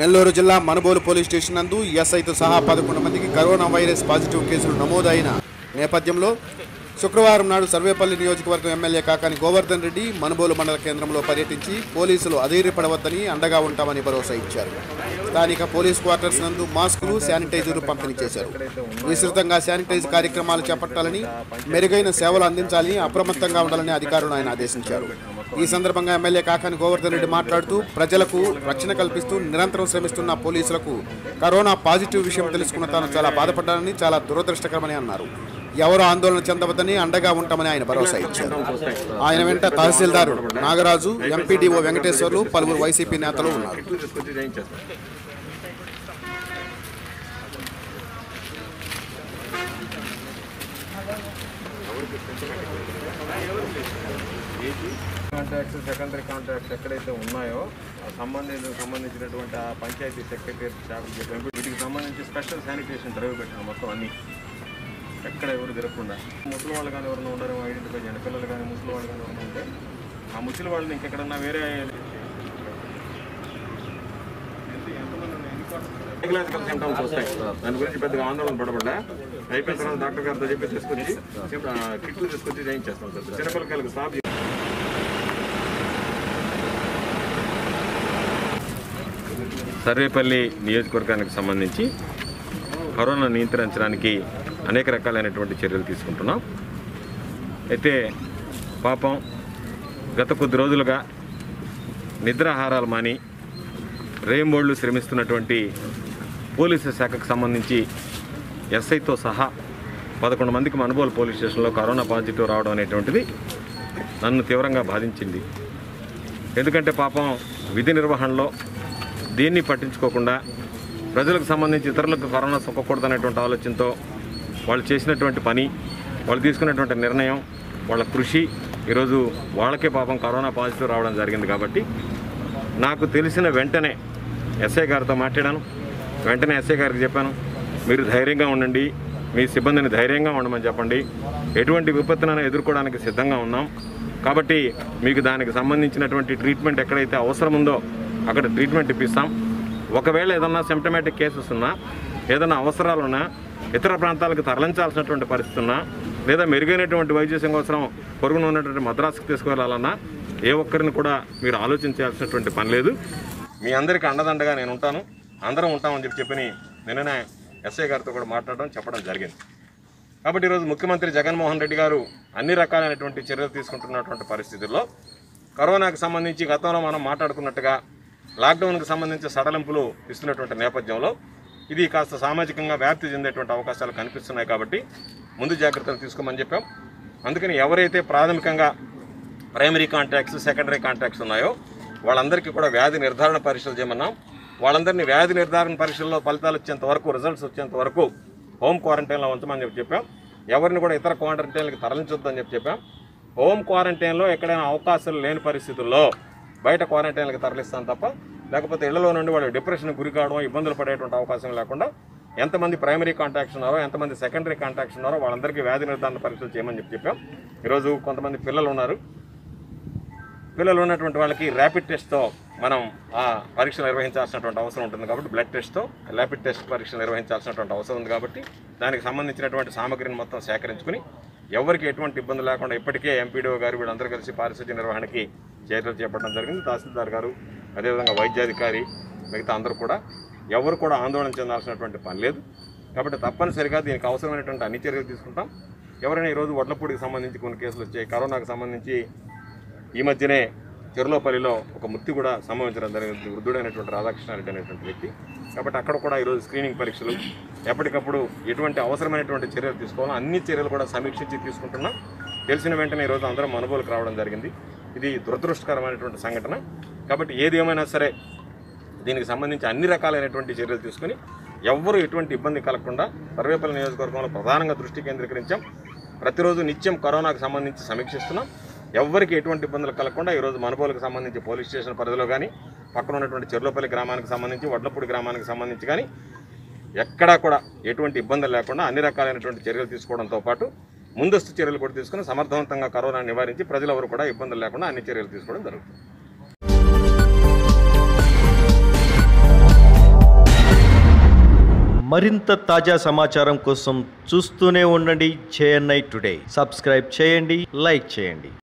నెల్లూరు జిల్లా Manubolu police station నందు ఎస్ఐతో సహా పదకొండు మందికి కరోనా వైరస్ పాజిటివ్ కేసులు నమోదైన నేపథ్యంలో శుక్రవారం నాడు సర్వేపల్లి నియోజకవర్గం ఎమ్మెల్యే కాకాని గోవర్ధన్ రెడ్డి మనుబోలు మండల కేంద్రంలో పర్యటించి పోలీసులు అధైర్యపడవద్దని అండగా ఉంటామని భరోసా ఇచ్చారు స్థానిక పోలీస్ క్వార్టర్స్ నందు మాస్కులు శానిటైజర్లు పంపిణీ చేశారు విస్తృతంగా శానిటైజ్ కార్యక్రమాలు చేపట్టాలని మెరుగైన సేవలు అందించాలని అప్రమత్తంగా ఉండాలని అధికారులు ఆయన ఆదేశించారు ఈ సందర్భంగా ఎమ్మెల్యే కాకాని గోవర్ధన్ రెడ్డి మాట్లాడుతూ ప్రజలకు రక్షణ కల్పిస్తూ నిరంతరం శ్రమిస్తున్న పోలీసులకు కరోనా పాజిటివ్ విషయం తెలుసుకున్న తాను చాలా బాధపడ్డానని చాలా దురదృష్టకరమని అన్నారు ఎవరు ఆందోళన చెందవద్దని అండగా ఉంటామని ఆయన భరోసా ఇచ్చారు ఆయన వెంట తహసీల్దార్ నాగరాజు ఎంపీడీఓ వెంకటేశ్వర్లు పలువురు వైసీపీ నేతలు ఉన్నారు తీసుకొచ్చి చేయించేస్తాం కాంట్రాక్ట్స్ సెకండరీ కాంట్రాక్ట్స్ ఎక్కడైతే ఉన్నాయో ఆ సంబంధించిన సంబంధించినటువంటి ఆ పంచాయతీ సెక్రటరీ శాఖలు చెప్పాము వీటికి సంబంధించి స్పెషల్ శానిటేషన్ డ్రైవ్ పెట్టాను మొత్తం అన్ని ఎక్కడ ఎవరు తిరగకుండా ముసలి వాళ్ళు కానీ ఎవరైనా ఉన్నారో ఐడెంటిఫై చేయండి పిల్లలు కానీ ముసలి వాళ్ళు కానీ ఎవరైనా ఉంటే ఆ ముసలి వాళ్ళని ఇంకెక్కడన్నా వేరే సైకలాజికల్ సిమ్టమ్స్ వస్తాయి దాని గురించి పెద్దగా ఆందోళన పడబడ్డా అయిపోయిన తర్వాత డాక్టర్ గారితో చెప్పి తీసుకొచ్చి సిమ్- ఆ, కిట్లు తీసుకొచ్చి చేయించేస్తాం సార్ చిన్నపిల్లకాయలకు స్టాప్ సర్వేపల్లి నియోజకవర్గానికి సంబంధించి కరోనా నియంత్రించడానికి అనేక రకాలైనటువంటి చర్యలు తీసుకుంటున్నాం అయితే పాపం గత కొద్ది రోజులుగా నిద్రాహారాలు మాని రేంబోళ్లు శ్రమిస్తున్నటువంటి పోలీసు శాఖకు సంబంధించి ఎస్ఐతో సహా పదకొండు మందికి మనుబోలు పోలీస్ స్టేషన్లో కరోనా పాజిటివ్ రావడం అనేటువంటిది నన్ను తీవ్రంగా బాధించింది ఎందుకంటే పాపం విధి నిర్వహణలో దీన్ని పట్టించుకోకుండా ప్రజలకు సంబంధించి ఇతరులకు కరోనా సొక్కకూడదనేటువంటి ఆలోచనతో వాళ్ళు చేసినటువంటి పని వాళ్ళు తీసుకున్నటువంటి నిర్ణయం వాళ్ళ కృషి ఈరోజు వాళ్ళకే పాపం కరోనా పాజిటివ్ రావడం జరిగింది కాబట్టి నాకు తెలిసిన వెంటనే ఎస్ఐ గారితో మాట్లాడాను వెంటనే ఎస్ఐ గారికి చెప్పాను మీరు ధైర్యంగా ఉండండి మీ సిబ్బందిని ధైర్యంగా ఉండమని చెప్పండి ఎటువంటి విపత్తునైనా ఎదుర్కోవడానికి సిద్ధంగా ఉన్నాం కాబట్టి మీకు దానికి సంబంధించినటువంటి ట్రీట్మెంట్ ఎక్కడైతే అవసరం ఉందో అక్కడ ట్రీట్మెంట్ ఇప్పిస్తాం ఒకవేళ ఏదన్నా సిమ్టమేటిక్ కేసెస్ ఉన్నా ఏదైనా అవసరాలున్నా ఇతర ప్రాంతాలకు తరలించాల్సినటువంటి పరిస్థితి ఉన్నా లేదా మెరుగైనటువంటి వైద్య సంవత్సరం పొరుగున ఉన్నటువంటి మద్రాసుకు తీసుకువెళ్ళాలన్నా ఏ ఒక్కరిని కూడా మీరు ఆలోచించాల్సినటువంటి పని లేదు మీ అందరికీ అండదండగా నేను ఉంటాను అందరం ఉంటామని చెప్పి చెప్పి నిన్ననే ఎస్ఐ గారితో కూడా మాట్లాడడం చెప్పడం జరిగింది కాబట్టి ఈరోజు ముఖ్యమంత్రి జగన్మోహన్ రెడ్డి గారు అన్ని రకాలైనటువంటి చర్యలు తీసుకుంటున్నటువంటి పరిస్థితుల్లో కరోనాకు సంబంధించి గతంలో మనం మాట్లాడుకున్నట్టుగా లాక్డౌన్కి సంబంధించి సడలింపులు ఇస్తున్నటువంటి నేపథ్యంలో ఇది కాస్త సామాజికంగా వ్యాప్తి చెందేటువంటి అవకాశాలు కనిపిస్తున్నాయి కాబట్టి ముందు జాగ్రత్తలు తీసుకోమని చెప్పాం అందుకని ఎవరైతే ప్రాథమికంగా ప్రైమరీ కాంటాక్ట్స్ సెకండరీ కాంటాక్ట్స్ ఉన్నాయో వాళ్ళందరికీ కూడా వ్యాధి నిర్ధారణ పరీక్షలు చేయమన్నాం వాళ్ళందరినీ వ్యాధి నిర్ధారణ పరీక్షల్లో ఫలితాలు వచ్చేంత వరకు రిజల్ట్స్ వచ్చేంత వరకు హోమ్ క్వారంటైన్లో ఉంచమని చెప్పి చెప్పాం ఎవరిని కూడా ఇతర క్వారంటైన్లకు తరలించొద్దని చెప్పి చెప్పాం హోమ్ క్వారంటైన్లో ఎక్కడైనా అవకాశాలు లేని పరిస్థితుల్లో బయట క్వారంటైన్లకు తరలిస్తాం తప్ప లేకపోతే ఇళ్లలో నుండి వాళ్ళు డిప్రెషన్కి గురి కావడం ఇబ్బందులు పడేటువంటి అవకాశం లేకుండా ఎంతమంది ప్రైమరీ కాంటాక్ట్స్ ఉన్నారో ఎంతమంది సెకండరీ కాంటాక్ట్స్ ఉన్నారో వాళ్ళందరికీ వ్యాధి నిర్ధారణ పరీక్షలు చేయమని చెప్పి చెప్పాం ఈరోజు కొంతమంది పిల్లలు ఉన్నారు పిల్లలు ఉన్నటువంటి వాళ్ళకి ర్యాపిడ్ టెస్ట్తో మనం ఆ పరీక్షలు నిర్వహించాల్సినటువంటి అవసరం ఉంటుంది కాబట్టి బ్లడ్ టెస్ట్తో ర్యాపిడ్ టెస్ట్ పరీక్షలు నిర్వహించాల్సినటువంటి అవసరం ఉంది కాబట్టి దానికి సంబంధించినటువంటి సామగ్రిని మొత్తం సేకరించుకుని ఎవరికి ఎటువంటి ఇబ్బంది లేకుండా ఇప్పటికే ఎంపీడీఓ గారు వీళ్ళందరూ కలిసి పారిశుద్ధ్య నిర్వహణకి చర్యలు చేపట్టడం జరిగింది తహసీల్దార్ గారు అదేవిధంగా వైద్యాధికారి మిగతా అందరూ కూడా ఎవరు కూడా ఆందోళన చెందాల్సినటువంటి పని లేదు కాబట్టి తప్పనిసరిగా దీనికి అవసరమైనటువంటి అన్ని చర్యలు తీసుకుంటాం ఎవరైనా ఈరోజు వడ్లపూడికి సంబంధించి కొన్ని కేసులు వచ్చాయి కరోనాకు సంబంధించి ఈ మధ్యనే చెరులోపల్లిలో ఒక మృతి కూడా సంభవించడం జరిగింది వృద్ధుడైనటువంటి రాధాకృష్ణారెడ్డి అనేటువంటి వ్యక్తి కాబట్టి అక్కడ కూడా ఈరోజు స్క్రీనింగ్ పరీక్షలు ఎప్పటికప్పుడు ఎటువంటి అవసరమైనటువంటి చర్యలు తీసుకోవాలో అన్ని చర్యలు కూడా సమీక్షించి తీసుకుంటున్నాం తెలిసిన వెంటనే ఈరోజు అందరం అనుభవాలకు రావడం జరిగింది ఇది దురదృష్టకరమైనటువంటి సంఘటన కాబట్టి ఏది ఏమైనా సరే దీనికి సంబంధించి అన్ని రకాలైనటువంటి చర్యలు తీసుకుని ఎవ్వరూ ఎటువంటి ఇబ్బంది కలగకుండా సర్వేపల్లి నియోజకవర్గంలో ప్రధానంగా దృష్టి కేంద్రీకరించాం ప్రతిరోజు నిత్యం కరోనాకు సంబంధించి సమీక్షిస్తున్నాం ఎవ్వరికి ఎటువంటి ఇబ్బందులు కలగకుండా ఈరోజు మనుబోలుకు సంబంధించి పోలీస్ స్టేషన్ పరిధిలో కానీ పక్కన ఉన్నటువంటి చెర్లోపల్లి గ్రామానికి సంబంధించి వడ్లపూడి గ్రామానికి సంబంధించి కానీ ఎక్కడా కూడా ఎటువంటి ఇబ్బందులు లేకుండా అన్ని రకాలైనటువంటి చర్యలు తీసుకోవడంతో పాటు ముందస్తు చర్యలు కూడా తీసుకుని సమర్థవంతంగా కరోనా నివారించి ప్రజలెవరు కూడా ఇబ్బందులు లేకుండా అన్ని చర్యలు తీసుకోవడం జరుగుతుంది మరింత తాజా సమాచారం కోసం చూస్తూనే ఉండండి జేఎన్ఐ టుడే సబ్స్క్రైబ్ చేయండి లైక్ చేయండి